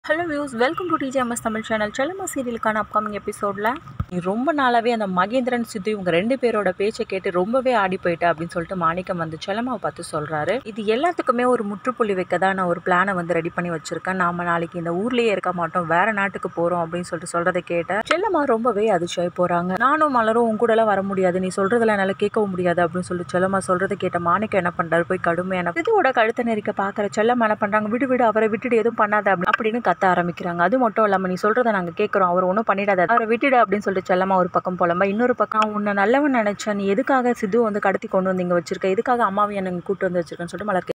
hello views welcome to DGMS Tamil channel Chellamma சீரியலுக்கான upcoming எபிசோடில் ரொம்ப நாளாகவே அந்த மகேந்திரன் சித்து இவங்க ரெண்டு பேரோட பேச்சை கேட்டு ரொம்பவே ஆடி போயிட்டேன் அப்படின்னு சொல்லிட்டு மாணிக்கம் வந்து செல்லம்மாவை பார்த்து சொல்கிறாரு இது எல்லாத்துக்குமே ஒரு முற்றுப்புள்ளி வைக்க தான் நான் ஒரு பிளானை வந்து ரெடி பண்ணி வச்சுருக்கேன் நாம நாளைக்கு இந்த ஊர்லேயே இருக்க மாட்டோம் வேற நாட்டுக்கு போகிறோம் அப்படின்னு சொல்லிட்டு சொல்கிறத கேட்டேன் செல்லம்மா ரொம்பவே அதிர்ச்சியாகி போகிறாங்க நானும் மலரும் உன் கூடலாம் வர முடியாது நீ சொல்கிறதெல்லாம் என்னால் கேட்கவும் முடியாது அப்படின்னு சொல்லி செல்லம்மா சொல்கிறத கேட்ட மாணிக்கம் என்ன பண்ணுறாரு போய் கடுமையான சித்துவோட கழுத்தை நெரிக்க பார்க்குற செல்லம்மா என்ன பண்ணுறாங்க விடு விடு அவரை விட்டுட்டு எதுவும் பண்ணாத அப்படி- அப்படின்னு கத்த ஆரம்பிக்கிறாங்க அது மட்டும் இல்லாமல் நீ சொல்கிறத நாங்கள் கேட்குறோம் அவர் ஒன்றும் பண்ணிடாத அவரை விட்டுடு அப்படின்னு சொல்லிட்டு செல்லம்மா ஒரு பக்கம் புலம்ப இன்னொரு பக்கம் உன்னை நல்லவன் நினைச்சேன் நீ எதுக்காக சித்து வந்து கடத்தி கொண்டு வந்து இங்கே வச்சிருக்க எதுக்காக அம்மாவை எனக்கு கூட்டு வந்து வச்சிருக்கேன்னு சொல்லிட்டு மலர்